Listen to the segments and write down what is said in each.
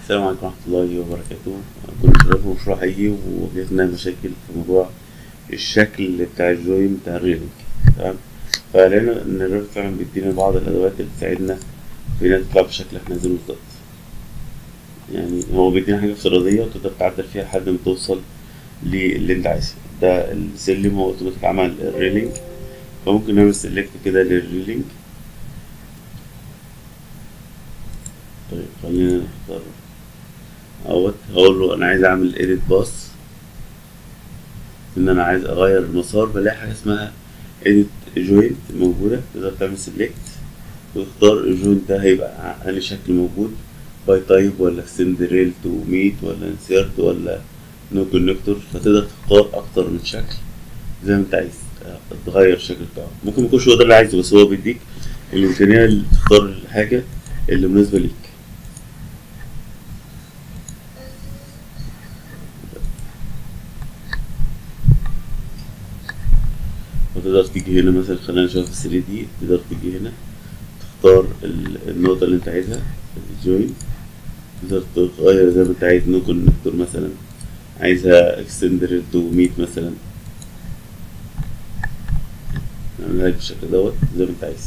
السلام عليكم ورحمة الله وبركاته كنا شباب في مشروع حقيقي وواجهتنا مشاكل في موضوع الشكل بتاع الجوين بتاع الريلينج تمام فلقينا إن الريفت فعلا بيدينا بعض الأدوات اللي تساعدنا في إنها تطلع بالشكل اللي احنا عايزينه بالظبط يعني هو بيدينا حاجة افتراضية وتقدر تعدل فيها لحد ما توصل للي انت عايزه ده السلم هو اوتوماتيك عمل الريلينج فممكن نعمل سيلكت كده للريلينج طيب خلينا نختار اهوت هقول له انا عايز اعمل edit باس ان انا عايز اغير المسار بلاقي حاجه اسمها edit joint موجوده تقدر تعمل select وتختار الجوينت ده هيبقى انهي شكل موجود باي تايب ولا extend rail to meet ولا insert ولا no connector فتقدر تختار اكتر من شكل زي ما انت عايز تغير الشكل بتاعه ممكن ميكونش هو ده اللي عايزه بس هو بيديك الامكانيه اللي تختار الحاجه اللي مناسبه ليك وتقدر تيجي هنا مثلا خلينا نشوف في 3 دي تقدر تيجي هنا تختار النقطة اللي انت عايزها الجوين تقدر تغير زي ما انت عايز نو كونكتور مثلا عايزها اكستندر تو ميت مثلا نعملها لك بالشكل دوت زي ما انت عايز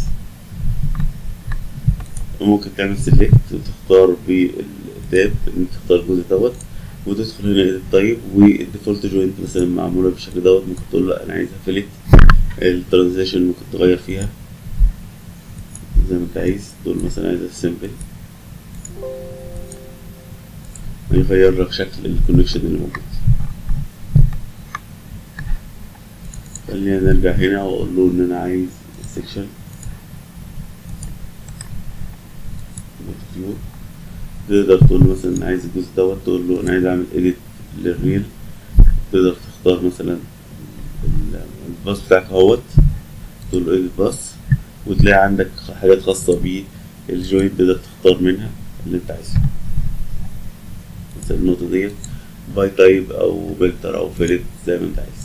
وممكن تعمل سيلكت وتختار بالتاب ان انت تختار الجزء دوت وتدخل هنا طيب والديفولت جوينت مثلا معمولة بالشكل دوت ممكن تقول لا انا عايزها فيلت الترانزيشن ممكن تغير فيها زي ما انت عايز تقول مثلا عايزها سيمبل يغير لك شكل الكونكشن اللي موجود خلينا نرجع هنا واقول له ان انا عايز سيكشن تقدر تقول له مثلا عايز الجزء دوت تقول له انا عايز اعمل اديت للريل تقدر تختار مثلا الباص بتاعك اهوت تقول له اديت باص وتلاقي عندك حاجات خاصة بالجوينت تقدر تختار منها اللي انت عايزه مثلا النقطة ديت باي تايب او بلتر او فيلت زي ما انت عايز